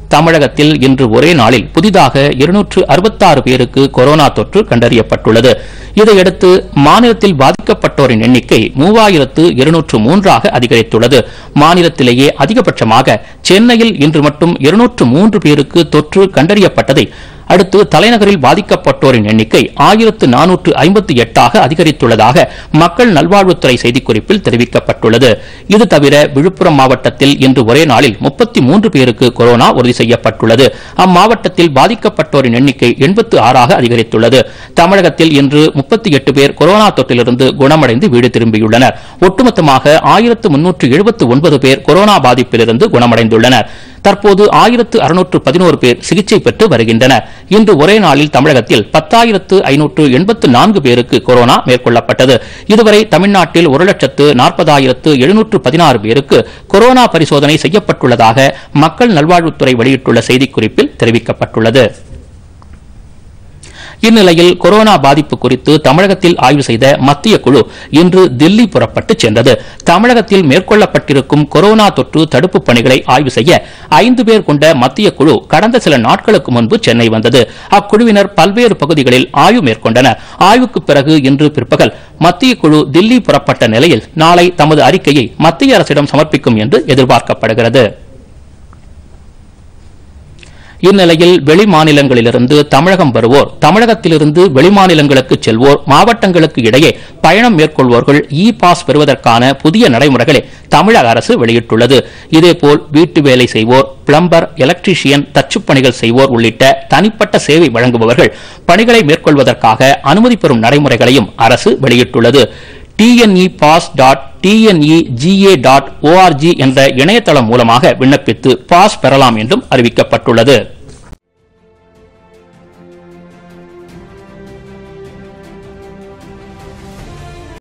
தமிழகத்தில் இன்று ஒரே நாளில் புதிதாக இருநூற்று அறுபத்தாறு பேருக்கு கொரோனா தொற்று கண்டறியப்பட்டுள்ளது இதையடுத்து மாநிலத்தில் பாதிக்கப்பட்டோரின் எண்ணிக்கை மூவாயிரத்து இருநூற்று மூன்றாக அதிகரித்துள்ளது மாநிலத்திலேயே அதிகபட்சமாக சென்னையில் இன்று மட்டும் இருநூற்று மூன்று பேருக்கு தொற்று கண்டறியப்பட்டதை அடுத்து தலைநகரில் பாதிக்கப்பட்டோரின் எண்ணிக்கை ஆயிரத்து நானூற்று ஐம்பத்தி எட்டாக அதிகரித்துள்ளதாக மக்கள் நல்வாழ்வுத்துறை செய்திக்குறிப்பில் தெரிவிக்கப்பட்டுள்ளது இது தவிர விழுப்புரம் மாவட்டத்தில் இன்று ஒரே நாளில் முப்பத்தி மூன்று பேருக்கு கொரோனா உறுதி செய்யப்பட்டுள்ளது அம்மாவட்டத்தில் பாதிக்கப்பட்டோரின் எண்ணிக்கை எண்பத்து ஆறாக அதிகரித்துள்ளது தமிழகத்தில் இன்று முப்பத்தி எட்டு பேர் கொரோனா தொற்றிலிருந்து குணமடைந்து வீடு திரும்பியுள்ளனர் ஒட்டுமொத்தமாக ஆயிரத்து முன்னூற்று எழுபத்து ஒன்பது பேர் கொரோனா பாதிப்பிலிருந்து குணமடைந்துள்ளனர் தற்போது ஆயிரத்து அறுநூற்று பதினோரு பேர் சிகிச்சை பெற்று வருகின்றனர் இன்று ஒரே நாளில் தமிழகத்தில் பத்தாயிரத்து ஐநூற்று எண்பத்து நான்கு பேருக்கு கொரோனா மேற்கொள்ளப்பட்டது இதுவரை தமிழ்நாட்டில் ஒரு லட்சத்து நாற்பதாயிரத்து எழுநூற்று பதினாறு பேருக்கு கொரோனா பரிசோதனை செய்யப்பட்டுள்ளதாக மக்கள் நல்வாழ்வுத்துறை வெளியிட்டுள்ள செய்திக்குறிப்பில் தெரிவிக்கப்பட்டுள்ளது இந்நிலையில் கொரோனா பாதிப்பு குறித்து தமிழகத்தில் ஆய்வு செய்த மத்திய குழு இன்று தில்லி புறப்பட்டு சென்றது தமிழகத்தில் மேற்கொள்ளப்பட்டிருக்கும் கொரோனா தொற்று தடுப்புப் பணிகளை ஆய்வு செய்ய ஐந்து பேர் கொண்ட மத்திய குழு கடந்த சில நாட்களுக்கு முன்பு சென்னை வந்தது அக்குழுவினர் பல்வேறு பகுதிகளில் ஆய்வு மேற்கொண்டனர் ஆய்வுக்கு பிறகு இன்று பிற்பகல் மத்திய குழு தில்லி புறப்பட்ட நிலையில் நாளை தமது அறிக்கையை மத்திய அரசிடம் சமர்ப்பிக்கும் என்று எதிர்பார்க்கப்படுகிறது இந்நிலையில் வெளிமாநிலங்களிலிருந்து தமிழகம் வருவோர் தமிழகத்திலிருந்து வெளிமாநிலங்களுக்கு செல்வோர் மாவட்டங்களுக்கு இடையே பயணம் மேற்கொள்வோர்கள் இ பாஸ் பெறுவதற்கான புதிய நடைமுறைகளை தமிழக அரசு வெளியிட்டுள்ளது இதேபோல் வீட்டு வேலை செய்வோர் பிளம்பர் எலக்ட்ரீஷியன் தச்சுப் பணிகள் செய்வோர் உள்ளிட்ட தனிப்பட்ட சேவை வழங்குபவர்கள் பணிகளை மேற்கொள்வதற்காக அனுமதி பெறும் நடைமுறைகளையும் அரசு வெளியிட்டுள்ளது TNE pass dot TNEGA dot org என்ற இணையதளம் மூலமாக விண்ணப்பித்து பாஸ் பெறலாம் என்றும் அறிவிக்கப்பட்டுள்ளது